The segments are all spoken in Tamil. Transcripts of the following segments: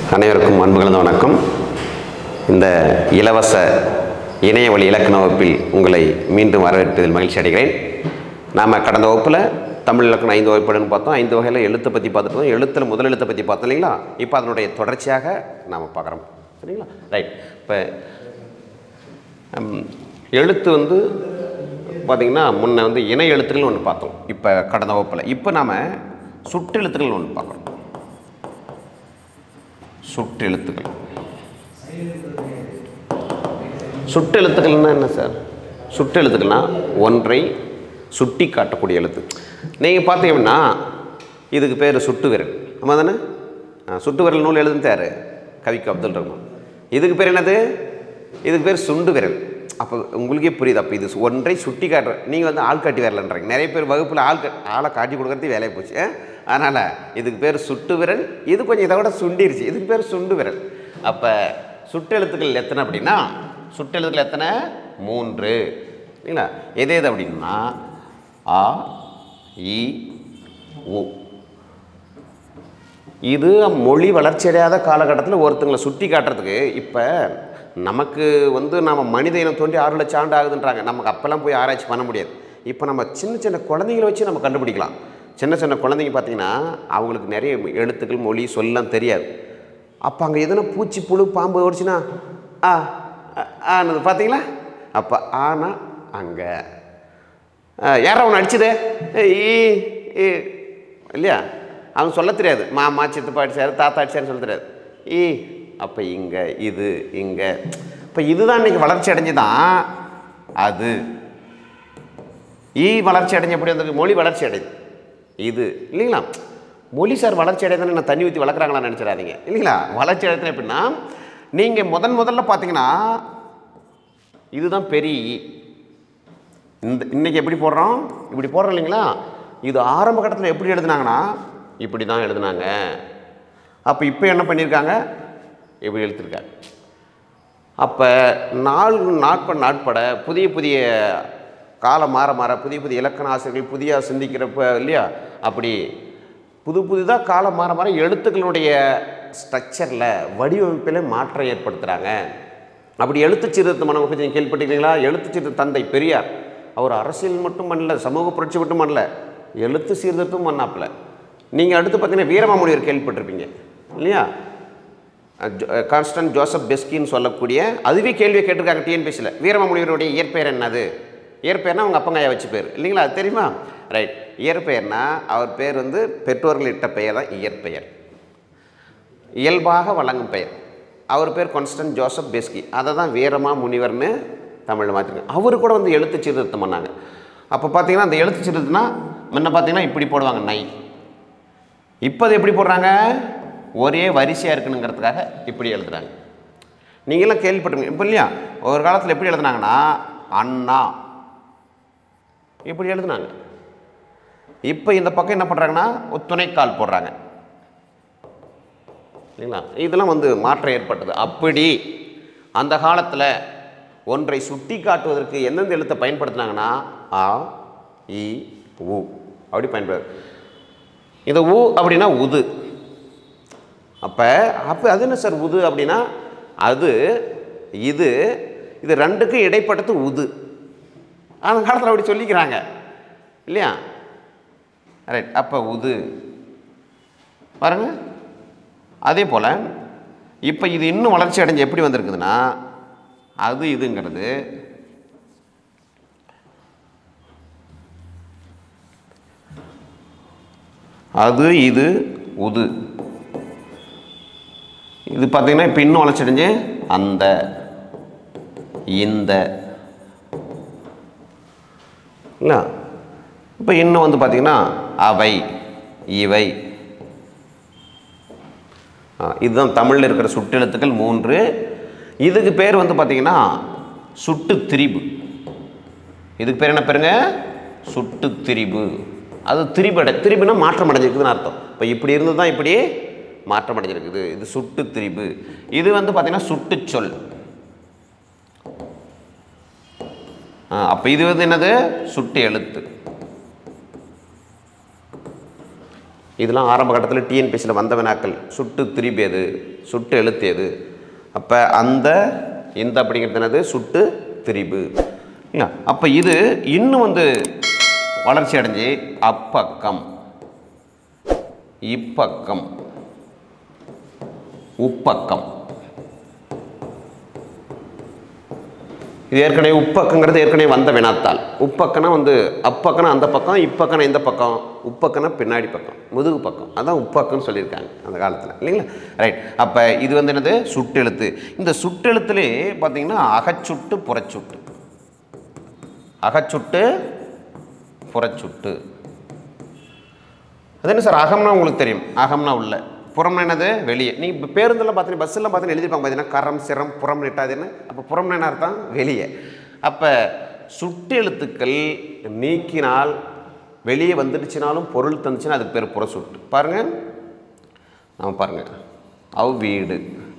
அனைவருக்கும் அன்பு கலந்த வணக்கம் இந்த இலவச இணைய வழி இலக்கண வகுப்பில் உங்களை மீண்டும் வரவேற்பதில் மகிழ்ச்சி அடைகிறேன் நாம் கடந்த வகுப்பில் தமிழ் இலக்கணம் ஐந்து வகைப்படுன்னு பார்த்தோம் ஐந்து வகையில் எழுத்தை பற்றி பார்த்துட்டோம் எழுத்தில் முதல் எழுத்தை பற்றி பார்த்தோம் இல்லைங்களா இப்போ அதனுடைய தொடர்ச்சியாக நாம் பார்க்குறோம் சரிங்களா ரைட் இப்போ ஹம், எழுத்து வந்து பார்த்திங்கன்னா முன்ன வந்து இணை எழுத்துக்கள் ஒன்று பார்த்தோம் இப்போ கடந்த வகுப்பில் இப்போ நாம் சுட்டெழுத்துக்கள் ஒன்று பார்க்குறோம் சுட்டெழுத்துக்கள் சுட்டெழுத்துக்கள்னா என்ன சார் சுட்டெழுத்துக்கள்னா ஒன்றை சுட்டி காட்டக்கூடிய எழுத்து நீங்கள் பார்த்தீங்கன்னா இதுக்கு பேர் சுட்டு விரல் ஆமாம் தானே ஆ, சுட்டு விரல் நூல் எழுதுந்தாரு கவிக்கு அப்துல் ரஹ்மான் இதுக்கு பேர் என்னது இதுக்கு பேர் சுண்டு விரல் அப்போ உங்களுக்கே புரியுது அப்போ இது ஒன்றை சுட்டி காட்டுற நீங்கள் வந்து ஆள் காட்டி விரலன்றீங்க நிறைய பேர் வகுப்பில் ஆள் கா- ஆளை காட்டி கொடுக்கறது வேலையை போச்சு அதனால் இதுக்கு பேர் சுட்டு விரல் இது கொஞ்சம் இதை விட சுண்டிருச்சு இதுக்கு பேர் சுண்டு விரல் அப்போ சுட்டெழுத்துக்கள் எத்தனை அப்படின்னா சுட்டெழுத்துக்கள் எத்தனை மூன்று இல்லைங்களா எது எது அப்படின்னா ஆ இ உ இது மொழி வளர்ச்சியடையாத காலகட்டத்தில் ஒருத்தங்களை சுட்டி காட்டுறதுக்கு இப்போ நமக்கு வந்து நம்ம மனித இனம் தோன்றி ஆறு லட்சம் ஆண்டு ஆகுதுன்றாங்க நமக்கு அப்போல்லாம் போய் ஆராய்ச்சி பண்ண முடியாது இப்போ நம்ம சின்ன சின்ன குழந்தைங்களை வச்சு நம்ம கண்டுபிடிக்கலாம் சின்ன சின்ன குழந்தைங்க பார்த்தீங்கன்னா அவங்களுக்கு நிறைய எழுத்துக்கள் மொழி சொல்லலாம் தெரியாது அப்போ அங்கே எதுனா பூச்சி புழு பாம்பு ஓடிச்சுன்னா ஆ ஆ, ஆனது பார்த்தீங்களா அப்போ ஆனா அங்கே யாரோ அவனை அடிச்சதே ஈ ஈ இல்லையா அவன் சொல்ல தெரியாது மாமா சித்தப்பா அடிச்சாரு தாத்தா அடிச்சாருன்னு சொல்ல தெரியாது ஈ அப்போ இங்கே இது இங்கே இப்போ இதுதான் இன்னைக்கு வளர்ச்சி அடைஞ்சுதான் அது ஈ வளர்ச்சி அடைஞ்ச எப்படி வந்திருக்கு மொழி வளர்ச்சி அடையுது இது இல்லைங்களா மொழி சார் வளர்ச்சி அடையுதுன்னு நான் தண்ணி ஊற்றி வளர்க்குறாங்களான்னு நினச்சிடாதீங்க இல்லைங்களா வளர்ச்சி அடையுதுன்னு எப்படின்னா நீங்கள் முதன் முதல்ல பார்த்தீங்கன்னா இதுதான் பெரிய ஈ இந்த இன்னைக்கு எப்படி போடுறோம் இப்படி போடுறோம் இல்லைங்களா இது ஆரம்ப கட்டத்தில் எப்படி எழுதுனாங்கன்னா இப்படி தான் எழுதுனாங்க அப்போ இப்போ என்ன பண்ணியிருக்காங்க இப்படி எழுதிருக்காங்க அப்போ நாள் நாட்பட நாட்பட புதிய புதிய காலம் மாற மாற புதிய புதிய இலக்கண ஆசிரியர்கள் புதிய சிந்திக்கிறப்ப இல்லையா அப்படி புது புதிதாக காலம் மாற மாற எழுத்துக்களுடைய ஸ்ட்ரக்சரில் வடிவமைப்பில் மாற்றம் ஏற்படுத்துகிறாங்க அப்படி எழுத்து சீர்திருத்தம் நம்ம பற்றி கேள்விப்பட்டிருக்கீங்களா எழுத்து சீர்திருத்த தந்தை பெரியார் அவர் அரசியல் மட்டும் பண்ணல சமூக புரட்சி மட்டும் பண்ணல எழுத்து சீர்திருத்தம் பண்ணாப்புல நீங்கள் அடுத்து பார்த்தீங்கன்னா வீரமாமுனிவர் கேள்விப்பட்டிருப்பீங்க இல்லையா கான்ஸ்டன்ட் ஜோசப் பெஸ்கின்னு சொல்லக்கூடிய அதுவே கேள்வியை கேட்டிருக்காங்க டிஎன்பிசியில் வீரமாமுனிவருடைய இயற்பெயர் என்னது இயற்பெயர்னா அவங்க அப்பங்காயா வச்சு பேர் இல்லைங்களா அது தெரியுமா ரைட் இயற்பெயர்னா அவர் பேர் வந்து பெற்றோர்கள் இட்ட பெயர் தான் இயற்பெயர் இயல்பாக வழங்கும் பெயர் அவர் பேர் கான்ஸ்டன்ட் ஜோசப் பெஸ்கி அதை தான் வீரமா முனிவர்னு தமிழில் மாற்றிருக்காங்க அவர் கூட வந்து எழுத்து சீர்திருத்தம் பண்ணாங்க அப்போ பார்த்தீங்கன்னா அந்த எழுத்து சீர்திருத்தம்னா முன்ன பார்த்தீங்கன்னா இப்படி போடுவாங்க நை இப்போ அது எப்படி போடுறாங்க ஒரே வரிசையாக இருக்கணுங்கிறதுக்காக இப்படி எழுதுறாங்க நீங்களாம் கேள்விப்பட்டிருங்க இப்போ இல்லையா ஒரு காலத்தில் எப்படி எழுதுனாங்கன்னா அண்ணா இப்படி எழுதுனாங்க இப்போ இந்த பக்கம் என்ன பண்ணுறாங்கன்னா ஒரு துணைக்கால் போடுறாங்க இல்லைங்களா இதெல்லாம் வந்து மாற்றம் ஏற்பட்டது அப்படி அந்த காலத்தில் ஒன்றை சுட்டி காட்டுவதற்கு எந்தெந்த எழுத்தை பயன்படுத்தினாங்கன்னா ஆ இ உ அப்படி பயன்படு இந்த உ அப்படின்னா உது அப்போ அப்போ அது என்ன சார் உது அப்படின்னா அது இது இது ரெண்டுக்கும் இடைப்பட்டது உது அந்த காலத்தில் அப்படி சொல்லிக்கிறாங்க இல்லையா ரைட் அப்போ உது பாருங்க அதே போல் இப்போ இது இன்னும் வளர்ச்சி அடைஞ்சு எப்படி வந்திருக்குதுன்னா அது இதுங்கிறது அது இது உது இது பார்த்தீங்கன்னா இப்போ இன்னும் வளர்ச்சி அடைஞ்சு அந்த இந்த இல்லை இப்போ இன்னும் வந்து பார்த்தீங்கன்னா அவை இவை ஆ, இதுதான் தமிழில் இருக்கிற சுட்டெழுத்துக்கள் மூன்று இதுக்கு பேர் வந்து பார்த்தீங்கன்னா சுட்டு திரிபு இதுக்கு பேர் என்ன பேருங்க சுட்டு திரிபு அது திரிபடை திரிபுனா மாற்றம் அடைஞ்சிருக்குதுன்னு அர்த்தம் இப்போ இப்படி இருந்து தான் இப்படி மாற்றம் அடைஞ்சிருக்குது இது சுட்டு திரிபு இது வந்து பார்த்தீங்கன்னா சுட்டுச்சொல் அப்போ இது வந்து என்னது சுட்டு எழுத்து இதெல்லாம் ஆரம்ப கட்டத்தில் டிஎன்பிஎஸ்சியில் வந்த வினாக்கள் சுட்டு திரிபு எது சுட்டு எழுத்து எது அப்போ அந்த இந்த அப்படிங்கிறது என்னது சுட்டு திரிபு இல்லையா அப்போ இது இன்னும் வந்து வளர்ச்சி அடைஞ்சு அப்பக்கம் இப்பக்கம் உப்பக்கம் இது ஏற்கனவே உப்பக்கங்கிறது ஏற்கனவே வந்த வினாத்தாள் உப்பக்கனா வந்து அப்பக்கனா அந்த பக்கம் இப்பக்கனா இந்த பக்கம் உப்பக்கனா பின்னாடி பக்கம் முதுகு பக்கம் அதான் உப்பக்கம்னு சொல்லியிருக்காங்க அந்த காலத்தில் இல்லைங்களா ரைட் அப்போ இது வந்து என்னது சுட்டெழுத்து இந்த சுட்டெழுத்துலே பார்த்தீங்கன்னா அகச்சுட்டு புறச்சுட்டு அகச்சுட்டு புறச்சுட்டு அது என்ன சார் அகம்னா உங்களுக்கு தெரியும் அகம்னா உள்ள புறம்னா என்னது வெளியே நீ இப்போ பேருந்தெல்லாம் பார்த்தீங்கன்னா பஸ்ஸெல்லாம் பார்த்தீங்கன்னா எழுதிப்பாங்க பார்த்தீங்கன்னா கரம் சிரம் புறம் நெட்டாதுன்னு அப்போ புறம்னா என்ன அர்த்தம் வெளியே அப்போ சுட்டு எழுத்துக்கள் நீக்கினால் வெளியே வந்துடுச்சுனாலும் பொருள் தந்துச்சுன்னா அதுக்கு பேர் புற சுட்டு பாருங்கள் நம்ம பாருங்கள் அவ் வீடு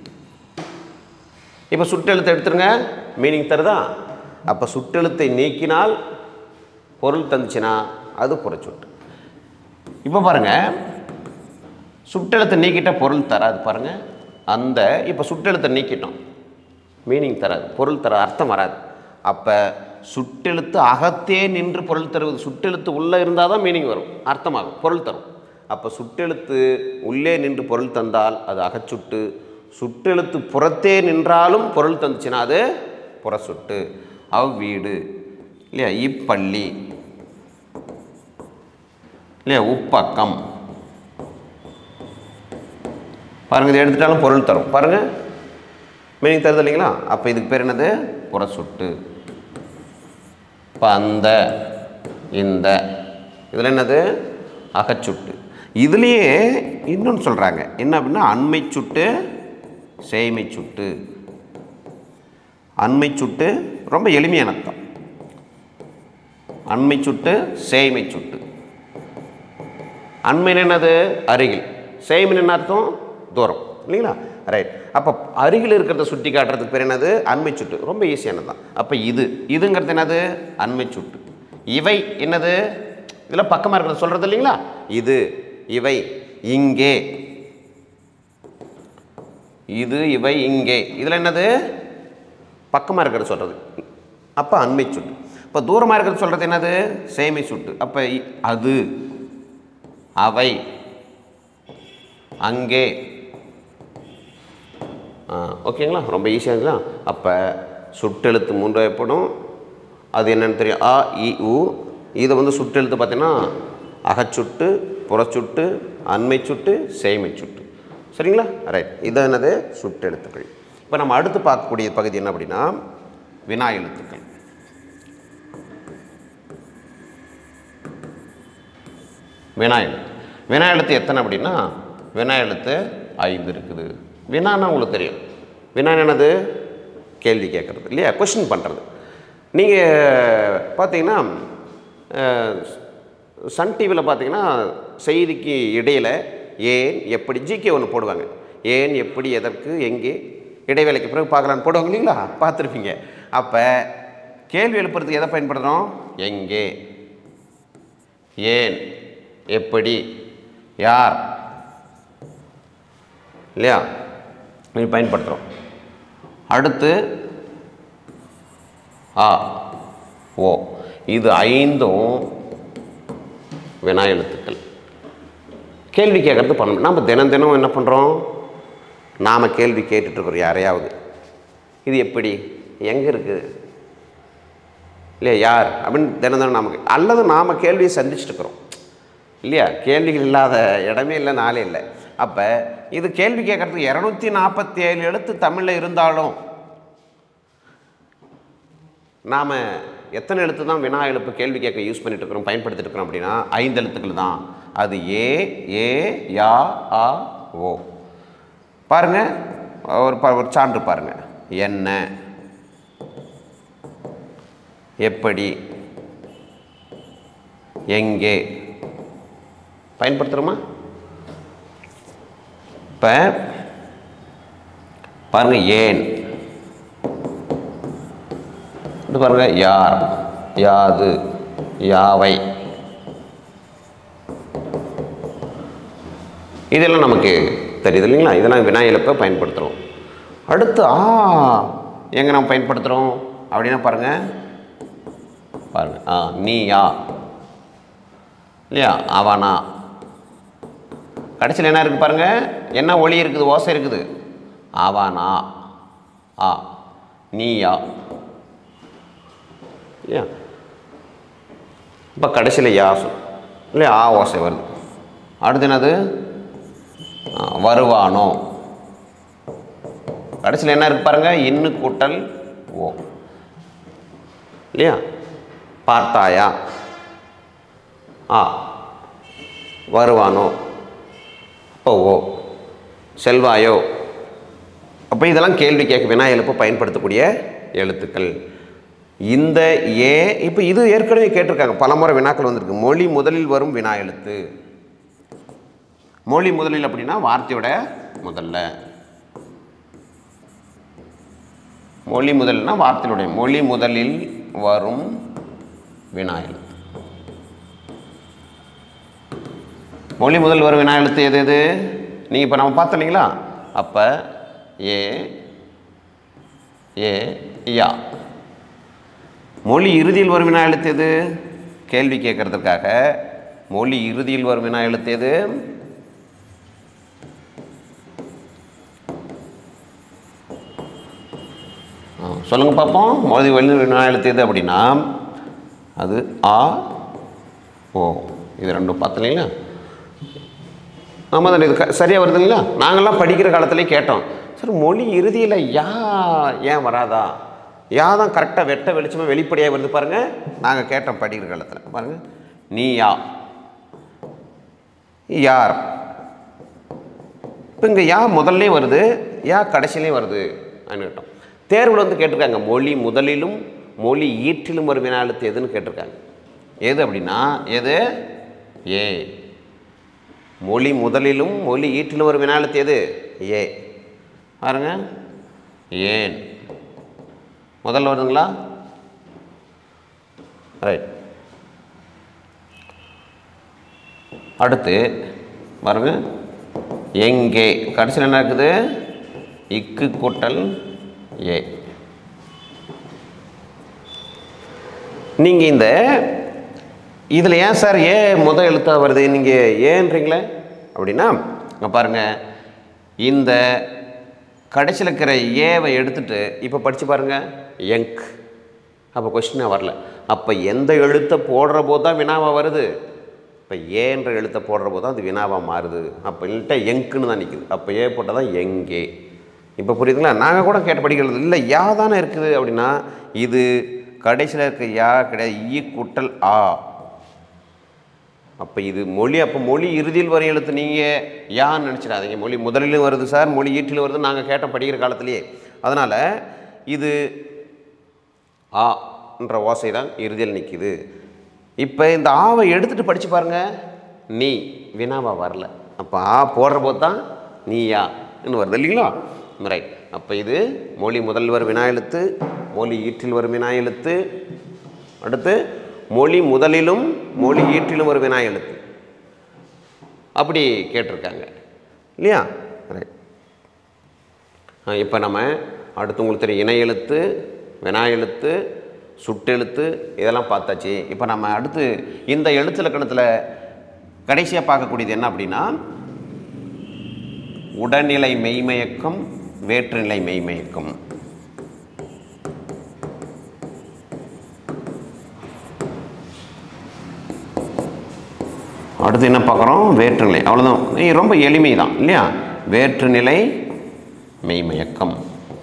இப்போ சுட்டெழுத்து எடுத்துருங்க மீனிங் தருதா அப்போ சுட்டெழுத்தை நீக்கினால் பொருள் தந்துச்சுன்னா அது புறச்சுட்டு இப்போ பாருங்க சுட்டெழுத்தை நீக்கிட்ட பொருள் தராது பாருங்க அந்த இப்போ சுட்டெழுத்தை நீக்கிட்டோம் மீனிங் தராது பொருள் தர அர்த்தம் வராது அப்போ சுட்டெழுத்து அகத்தே நின்று பொருள் தருவது சுட்டெழுத்து உள்ளே இருந்தால் தான் மீனிங் வரும் அர்த்தமாகும் பொருள் தரும் அப்போ சுட்டெழுத்து உள்ளே நின்று பொருள் தந்தால் அது அகச்சுட்டு சுட்டெழுத்து புறத்தே நின்றாலும் பொருள் தந்துச்சுன்னா அது புறச்சுட்டு அவ்வீடு இல்லையா இப்பள்ளி இல்லையா உப்பக்கம் பாருங்க இதை எடுத்துட்டாலும் பொருள் தரும் பாருங்க மீனிங் தருது இல்லைங்களா அப்போ இதுக்கு பேர் என்னது புறசுட்டு இப்போ அந்த இந்த இதில் என்னது அகச்சுட்டு இதுலேயே இன்னொன்று சொல்கிறாங்க என்ன அப்படின்னா அண்மை சுட்டு சேய்மை சுட்டு அண்மை சுட்டு ரொம்ப எளிமையான அர்த்தம் அண்மை சுட்டு சேய்மை சுட்டு அண்மையில் என்னது அருகில் சேய்மின் என்ன அர்த்தம் தூரம் இல்லைங்களா ரைட் அப்போ அருகில் இருக்கிறத சுட்டி காட்டுறதுக்கு பேர் என்னது அண்மை சுட்டு ரொம்ப ஈஸியானது தான் அப்போ இது இதுங்கிறது என்னது அண்மை சுட்டு இவை என்னது இதில் பக்கமாக இருக்கிறத சொல்கிறது இல்லைங்களா இது இவை இங்கே இது இவை இங்கே இதில் என்னது பக்கமாக இருக்கிறது சொல்கிறது அப்போ அண்மை சுட்டு இப்போ தூரமாக இருக்கிறது சொல்கிறது என்னது சேமை சுட்டு அப்போ இ- அது அவை அங்கே ஆ, ஓகேங்களா ரொம்ப ஈஸியாக இருக்குங்களா அப்போ சுட்டெழுத்து மூன்று ஏற்படும் அது என்னன்னு தெரியும் ஆ இ உ இதை வந்து சுட்டெழுத்து பார்த்தீங்கன்னா அகச்சுட்டு புறச்சுட்டு அண்மை சுட்டு சேய்மை சுட்டு சரிங்களா ரைட் இது என்னது சுட்டெழுத்துக்கள் இப்போ நம்ம அடுத்து பார்க்கக்கூடிய பகுதி என்ன அப்படின்னா வினா எழுத்துக்கள் வினா எழுத்து வினா எழுத்து எத்தனை அப்படின்னா வினா எழுத்து ஐந்து இருக்குது வினான்னா உங்களுக்கு தெரியும் வினா என்னது கேள்வி கேட்குறது இல்லையா கொஷின் பண்ணுறது நீங்கள் பார்த்தீங்கன்னா அஹ், சன் டிவியில் பார்த்தீங்கன்னா செய்திக்கு இடையில் ஏன் எப்படி ஜிகே ஒன்று போடுவாங்க ஏன் எப்படி எதற்கு எங்கே இடைவேளைக்கு பிறகு பார்க்கலான்னு போடுவாங்க இல்லைங்களா பார்த்துருப்பீங்க அப்போ கேள்வி எழுப்புறதுக்கு எதை பயன்படுத்துகிறோம் எங்கே ஏன் எப்படி யார் இல்லையா இது பயன்படுத்துகிறோம் அடுத்து ஆ ஓ இது ஐந்தும் வினா எழுத்துக்கள் கேள்வி கேட்கறது பண்ணணும் நம்ம தினம் தினம் என்ன பண்ணுறோம் நாம் கேள்வி கேட்டுட்ருக்குறோம் யாரையாவது இது எப்படி எங்கே இருக்குது இல்லையா யார் அப்படின்னு தினம் தினம் நமக்கு அல்லது நாம் கேள்வியை சந்திச்சுட்டு இருக்கிறோம் இல்லையா கேள்விகள் இல்லாத இடமே இல்லை நாளே இல்லை அப்போ இது கேள்வி கேட்கறதுக்கு இரநூத்தி நாற்பத்தி ஏழு எழுத்து தமிழில் இருந்தாலும் நாம் எத்தனை எழுத்து தான் வினா எழுப்பு கேள்வி கேட்க யூஸ் பண்ணிட்டு இருக்கிறோம் பயன்படுத்திட்டு இருக்கிறோம் அப்படின்னா ஐந்து எழுத்துக்கள் தான் அது ஏ ஏ யா ஆ ஓ பாருங்க ஒரு ப- ஒரு சான்று பாருங்க என்ன எப்படி எங்கே பயன்படுத்துகிறோமா இப்போ பாருங்க ஏன் இது பாருங்க யார் யாது யாவை இதெல்லாம் நமக்கு தெரியுது இல்லைங்களா இதெல்லாம் வினா எழுப்ப பயன்படுத்துகிறோம் அடுத்து ஆ எங்கே நம்ம பயன்படுத்துகிறோம் அப்படின்னா பாருங்கள் பாருங்கள் ஆ நீ யா இல்லையா அவனா கடைசியில் என்ன இருக்குது பாருங்கள் என்ன ஒளி இருக்குது ஓசை இருக்குது அவனா ஆ நீயா இல்லையா இப்போ கடைசியில் யா சொல் இல்லையா ஆ ஓசை வருது அடுத்து என்னது ஆ, வருவானோ கடைசியில் என்ன இருக்கு பாருங்க இன்னு கூட்டல் ஓ இல்லையா பார்த்தாயா ஆ வருவானோ ஓ ஓ செல்வாயோ அப்போ இதெல்லாம் கேள்வி கேட்க வினா எழுப்ப பயன்படுத்தக்கூடிய எழுத்துக்கள் இந்த ஏ இப்போ இது ஏற்கனவே கேட்டிருக்காங்க பலமுறை வினாக்கள் வந்திருக்கு மொழி முதலில் வரும் வினா எழுத்து மொழி முதலில் அப்படின்னா வார்த்தையோட முதல்ல மொழி முதல்னா வார்த்தையுடைய மொழி முதலில் வரும் வினா எழுத்து மொழி முதல் வரும் வினா எழுத்து எது எது நீங்கள் இப்போ நம்ம பார்த்தோம் இல்லைங்களா அப்போ ஏ ஏ யா மொழி இறுதியில் வரும் வினா எழுத்து எது கேள்வி கேட்கறதுக்காக மொழி இறுதியில் வரும் வினா எழுத்து எது ஆ, சொல்லுங்க பார்ப்போம் மொழி வழி வினா எழுத்து எது அப்படின்னா அது ஆ ஓ இது ரெண்டும் பார்த்தீங்களா ஆமாம் தானே இது க- சரியா வருதுங்களா நாங்கள்லாம் படிக்கிற காலத்துலேயே கேட்டோம் சார் மொழி இறுதியில் யா ஏன் வராதா யா தான் கரெக்டாக வெட்ட வெளிச்சமாக வெளிப்படையாக வருது பாருங்கள் நாங்கள் கேட்டோம் படிக்கிற காலத்தில் பாருங்கள் நீ யா யார் இப்போ இங்கே யா முதல்லே வருது யா கடைசியிலையும் வருது அப்படின்னு கேட்டோம் தேர்வில் வந்து கேட்டிருக்காங்க மொழி முதலிலும் மொழி ஈற்றிலும் வரும் வினா எழுத்து எதுன்னு கேட்டிருக்காங்க எது அப்படின்னா எது ஏ மொழி முதலிலும் மொழி ஈற்றிலும் வரும் வினா எழுத்து எது ஏ பாருங்க ஏன் முதல்ல வருதுங்களா ரைட் அடுத்து பாருங்க எங்கே கடைசியில் என்ன இருக்குது இக்கு கூட்டல் ஏ நீங்கள் இந்த இதில் ஏன் சார் ஏ முத எழுத்தா வருது நீங்கள் ஏன்றீங்களே அப்படின்னா இங்க பாருங்க இந்த கடைசியில் இருக்கிற ஏவை எடுத்துட்டு இப்போ படித்து பாருங்க எங்க் அப்போ கொஸ்டினாக வரல அப்போ எந்த எழுத்தை போடுற போது தான் வினாவாக வருது இப்போ ஏன்ற எழுத்தை போடுற போது தான் அது வினாவாக மாறுது அப்போ இல்லைட்ட எங்க்குன்னு தான் நிற்குது அப்போ ஏ போட்டால் தான் எங்கே இப்போ புரியுதுங்களா நாங்கள் கூட கேட்டு படிக்கிறது இல்லை யா தானே இருக்குது அப்படின்னா இது கடைசியில் இருக்க யா கிடையாது ஈ குட்டல் ஆ அப்போ இது மொழி அப்போ மொழி இறுதியில் வரும் எழுத்து நீங்கள் யான்னு நினச்சிடாதீங்க மொழி முதலிலும் வருது சார் மொழி ஈட்டில் வருது நாங்கள் கேட்டோம் படிக்கிற காலத்திலேயே அதனால் இது ஆ என்ற ஓசை தான் இறுதியில் நிற்கிது இப்போ இந்த ஆவை எடுத்துகிட்டு படித்து பாருங்க நீ வினாவா வரல அப்போ ஆ போடுற போது தான் நீயா ன்னு வருது இல்லைங்களா ரைட் அப்போ இது மொழி முதல் வரும் வினா எழுத்து மொழி ஈற்றில் வரும் வினா எழுத்து அடுத்து மொழி முதலிலும் மொழி ஈற்றிலும் ஒரு வினா எழுத்து அப்படி கேட்டிருக்காங்க இல்லையா ரைட் இப்போ நம்ம அடுத்து உங்களுக்கு தெரியும் இணை எழுத்து வினா எழுத்து சுட்டெழுத்து இதெல்லாம் பார்த்தாச்சு இப்போ நம்ம அடுத்து இந்த எழுத்து இலக்கணத்தில் கடைசியாக பார்க்கக்கூடியது என்ன அப்படின்னா உடல்நிலை மெய்மயக்கம் வேற்றுநிலை மெய்மயக்கம் அடுத்து என்ன பார்க்குறோம் வேற்றுநிலை அவ்வளோதான் இது ரொம்ப எளிமை தான் இல்லையா வேற்றுநிலை மெய்மயக்கம்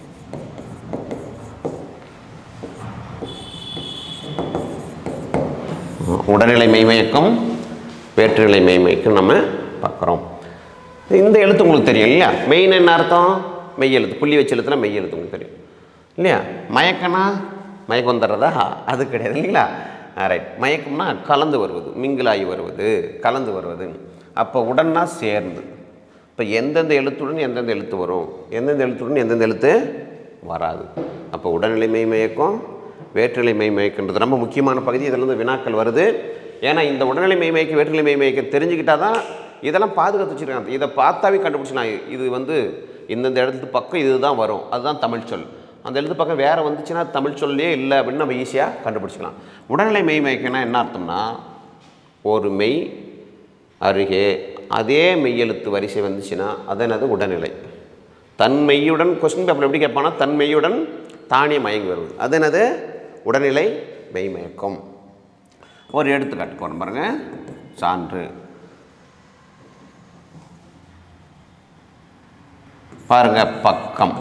உடல்நிலை மெய்மயக்கம் வேற்றுநிலை மெய்மயக்கம் நம்ம பார்க்குறோம் இந்த எழுத்து உங்களுக்கு தெரியும் இல்லையா மெயின் என்ன அர்த்தம் மெய் எழுத்து புள்ளி வச்ச எழுத்துனா மெய் எழுத்து உங்களுக்கு தெரியும் இல்லையா மயக்கனா மயக்கம் வந்துடுறதா அது கிடையாது இல்லைங்களா ரைட் மயக்கம்னா கலந்து வருவது மிங்கிலாகி வருவது கலந்து வருவது அப்போ உடன்னா சேர்ந்து இப்போ எந்தெந்த எழுத்துடன் எந்தெந்த எழுத்து வரும் எந்தெந்த எழுத்துடன் எந்தெந்த எழுத்து வராது அப்போ உடல்நிலை மெய் மயக்கம் வேற்றுநிலை மெய் மயக்கன்றது ரொம்ப முக்கியமான பகுதி இதில் இருந்து வினாக்கள் வருது ஏன்னா இந்த உடல்நிலை மெய் மயக்கம் வேற்றுநிலை மெய் மயக்கம் தெரிஞ்சுக்கிட்டா தான் இதெல்லாம் பாதுகாத்து வச்சுருக்காங்க இதை பார்த்தாவே கண்டுபிடிச்சலாம் இது வந்து இந்தந்த எழுத்து பக்கம் இதுதான் வரும் அதுதான் தமிழ் சொல் அந்த எழுத்து பக்கம் வேறு வந்துச்சுன்னா தமிழ் சொல்லே இல்லை அப்படின்னு நம்ம ஈஸியாக கண்டுபிடிச்சிக்கலாம் உடல்நிலை மெய் மயக்கம்னா என்ன அர்த்தம்னா ஒரு மெய் அருகே அதே மெய்யெழுத்து வரிசை வந்துச்சுன்னா அது என்னது உடல்நிலை தன்மையுடன் கொஸ்டின் பேப்பர் எப்படி கேட்பானா தன்மையுடன் தானே மயங்கி வருவது அது என்னது உடல்நிலை மெய்மயக்கம் ஒரு எடுத்துக்காட்டு போகிறோம் பாருங்க சான்று பாருங்க பக்கம்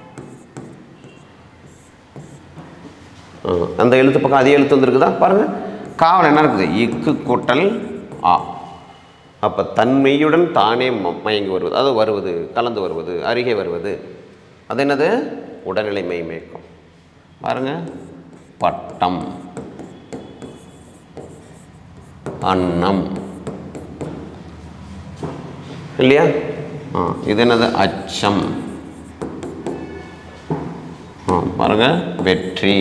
ஆ, அந்த எழுத்து பக்கம் அதே எழுத்து வந்துருக்குதா பாருங்க காவல் என்ன இருக்குது இக்கு கூட்டல் ஆ அப்போ தன்மையுடன் தானே ம- மயங்கி வருவது அது வருவது கலந்து வருவது அருகே வருவது அது என்னது உடல்நிலை மெய்மயக்கம் பாருங்க பட்டம் அன்னம் இல்லையா ஆ இது என்னது அச்சம் ஆ பாருங்க வெற்றி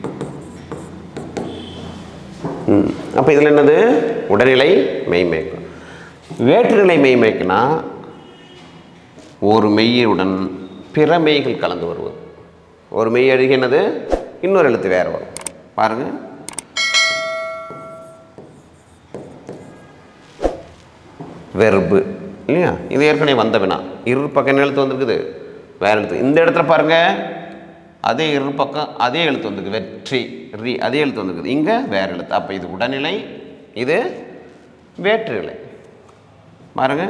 ம் அப்போ இதில் என்னது உடல்நிலை மெய்மயக்கம் வேற்றுநிலை மெய்மயக்கம்னா ஒரு மெய்யுடன் பிற மெய்கள் கலந்து வருவது ஒரு மெய் அருகே என்னது இன்னொரு எழுத்து வேறு வரும் பாருங்க வெர்பு இல்லையா இது ஏற்கனவே வந்த வினா இரு பக்கம் என்ன எழுத்து வந்திருக்குது வேற எழுத்து இந்த இடத்துல பாருங்க அதே இரு பக்கம் அதே எழுத்து வந்திருக்கு வெற்றி ரி அதே எழுத்து வந்திருக்குது இங்கே வேற எழுத்து அப்போ இது உடல்நிலை இது வேற்று நிலை பாருங்க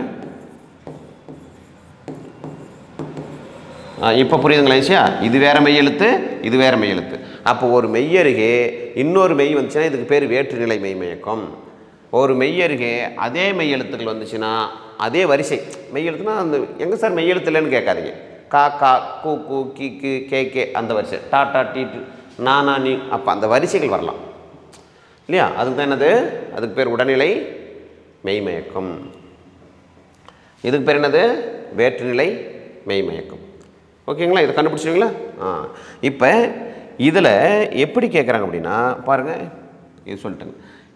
இப்போ புரியுதுங்களா ஈஸியா இது வேற மெய் எழுத்து இது வேற மெய் எழுத்து அப்போ ஒரு மெய் அருகே இன்னொரு மெய் வந்துச்சுன்னா இதுக்கு பேர் வேற்றுநிலை மெய் மயக்கம் ஒரு மெய் அருகே அதே மெய் எழுத்துக்கள் வந்துச்சுன்னா அதே வரிசை மெய் எழுத்துனா அந்த எங்கே சார் மெய் எழுத்து இல்லைன்னு கேட்காதீங்க கா கா கூ கூ கி கி கே கே அந்த வரிசை டா டா டி டு நா நா நீ அப்போ அந்த வரிசைகள் வரலாம் இல்லையா அதுக்கு தான் என்னது அதுக்கு பேர் உடல்நிலை மெய்மயக்கம் இதுக்கு பேர் என்னது வேற்றுநிலை மெய்மயக்கம் ஓகேங்களா இதை கண்டுபிடிச்சிங்களா ஆ இப்போ இதில் எப்படி கேட்குறாங்க அப்படின்னா பாருங்கள் இது சொல்லிட்டேங்க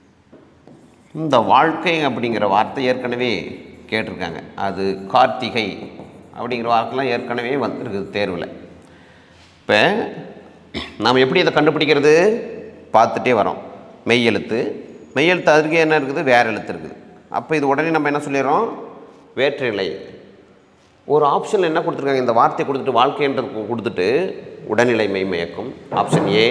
இந்த வாழ்க்கை அப்படிங்கிற வார்த்தை ஏற்கனவே கேட்டிருக்காங்க அது கார்த்திகை அப்படிங்கிற வார்த்தைலாம் ஏற்கனவே வந்துருக்குது தேர்வில் இப்போ நாம் எப்படி இதை கண்டுபிடிக்கிறது பார்த்துட்டே வரோம் மெய் எழுத்து மெய் எழுத்து அதுக்கு என்ன இருக்குது வேறு எழுத்து இருக்குது அப்போ இது உடனே நம்ம என்ன சொல்லிடுறோம் வேற்றுநிலை ஒரு ஆப்ஷனில் என்ன கொடுத்துருக்காங்க இந்த வார்த்தையை கொடுத்துட்டு வாழ்க்கைன்றது கு- கொடுத்துட்டு உடல்நிலை மெய்மயக்கம் ஆப்ஷன் ஏ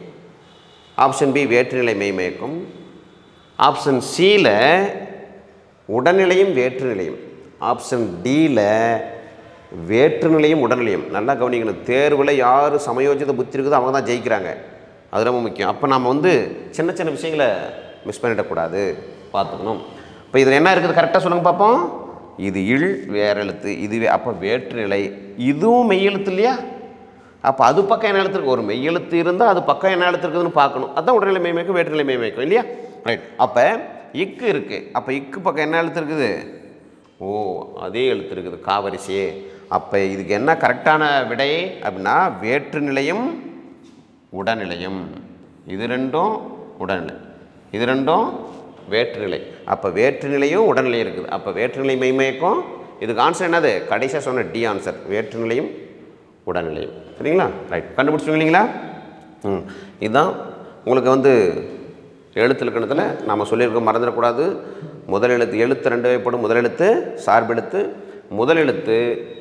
ஆப்ஷன் பி வேற்றுநிலை மெய்மயக்கம் ஆப்ஷன் சியில் உடல்நிலையும் வேற்றுநிலையும் ஆப்ஷன் டியில் வேற்றுநிலையும் உடல்நிலையும் நல்லா கவனிக்கணும் தேர்வில் யார் சமயோஜித புத்தி இருக்குதோ அவங்க தான் ஜெயிக்கிறாங்க அது ரொம்ப முக்கியம் அப்போ நம்ம வந்து சின்ன சின்ன விஷயங்களை மிஸ் பண்ணிடக்கூடாது பார்த்துக்கணும் இப்போ இதில் என்ன இருக்குது கரெக்டாக சொல்லுங்க பார்ப்போம் இது இல் வேற எழுத்து இதுவே அப்போ வேற்றுநிலை இதுவும் மெய் எழுத்து இல்லையா அப்போ அது பக்கம் என்ன எழுத்து இருக்கு ஒரு மெய் எழுத்து இருந்தால் அது பக்கம் என்ன எழுத்து இருக்குதுன்னு பார்க்கணும் அதான் உடல்நிலை மெய்மயக்கம் வேற்றுநிலை மெய்மயக்கம் இல்லையா ரைட் அப்போ இக்கு இருக்குது அப்போ இக்கு பக்கம் என்ன எழுத்து இருக்குது ஓ அதே எழுத்து இருக்குது காவரிசையே அப்போ இதுக்கு என்ன கரெக்டான விடை அப்படின்னா வேற்று நிலையும் உடல்நிலையும் இது ரெண்டும் உடல்நிலை இது ரெண்டும் வேற்றுநிலை அப்போ வேற்றுநிலையும் உடல்நிலையும் இருக்குது அப்போ வேற்றுநிலை மெய்மயக்கம் இதுக்கு ஆன்சர் என்னது கடைசியாக சொன்ன டி ஆன்சர் வேற்றுநிலையும் உடல்நிலையும் சரிங்களா ரைட் கண்டுபிடிச்சிங்க இல்லைங்களா ம் இதுதான் உங்களுக்கு வந்து எழுத்து இலக்கணத்தில் நாம் சொல்லியிருக்கோம் மறந்துடக்கூடாது முதல் எழுத்து எழுத்து ரெண்டு வகைப்படும் முதல் எழுத்து சார்பெழுத்து முதல் எழுத்து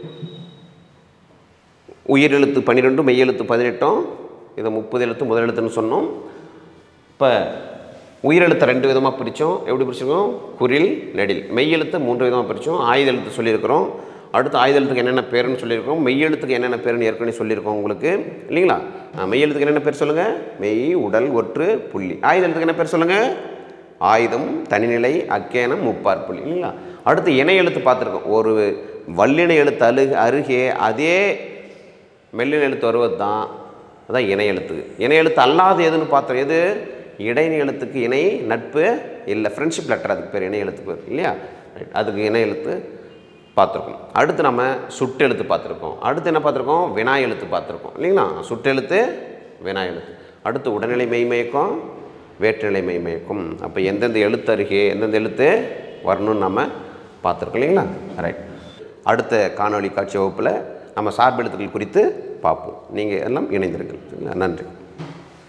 உயிரெழுத்து பன்னிரெண்டும் மெய்யெழுத்து பதினெட்டும் இதை முப்பது எழுத்து முதல் எழுத்துன்னு சொன்னோம் இப்போ உயிரெழுத்தை ரெண்டு விதமாக பிரித்தோம் எப்படி பிரிச்சிருக்கோம் குரில் நெடில் மெய்யெழுத்து மூன்று விதமாக பிரித்தோம் ஆயுத எழுத்து சொல்லியிருக்கிறோம் அடுத்து ஆயுத எழுத்துக்கு என்னென்ன பேருன்னு சொல்லியிருக்கோம் மெய்யெழுத்துக்கு என்னென்ன பேருன்னு ஏற்கனவே சொல்லியிருக்கோம் உங்களுக்கு இல்லைங்களா ஆ, மெய்யெழுத்துக்கு என்னென்ன பேர் சொல்லுங்கள் மெய் உடல் ஒற்று புள்ளி ஆயுத எழுத்துக்கு என்ன பேர் சொல்லுங்கள் ஆயுதம் தனிநிலை அக்கேனம் முப்பார் புள்ளி இல்லைங்களா அடுத்து இணை எழுத்து பார்த்துருக்கோம் ஒரு வல்லின எழுத்து அழு அருகே அதே மெல்லின எழுத்து வருவது தான் அதான் இணை எழுத்து இணை எழுத்து அல்லாத எதுன்னு பார்த்தோம் எது இடைநிலை எழுத்துக்கு இணை நட்பு இல்லை ஃப்ரெண்ட்ஷிப் லெட்டர் அதுக்கு பேர் இணை எழுத்து பேர் இல்லையா ரைட் அதுக்கு இணை எழுத்து பார்த்துருக்கோம் அடுத்து நம்ம சுட்டெழுத்து பார்த்துருக்கோம் அடுத்து என்ன பார்த்துருக்கோம் வினா எழுத்து பார்த்துருக்கோம் இல்லைங்களா சுட்டெழுத்து வினா எழுத்து அடுத்து உடல்நிலை மெய்மயக்கம் வேற்றுநிலை மெய்மயக்கம் அப்போ எந்தெந்த எழுத்து அருகே எந்தெந்த எழுத்து வரணும்னு நம்ம பார்த்துருக்கோம் இல்லைங்களா ரைட் அடுத்த காணொளி காட்சி வகுப்பில் நம்ம சார்பெழுத்துக்கள் குறித்து பார்ப்போம் நீங்கள் எல்லாம் இணைந்திருங்கள் சரிங்களா? நன்றி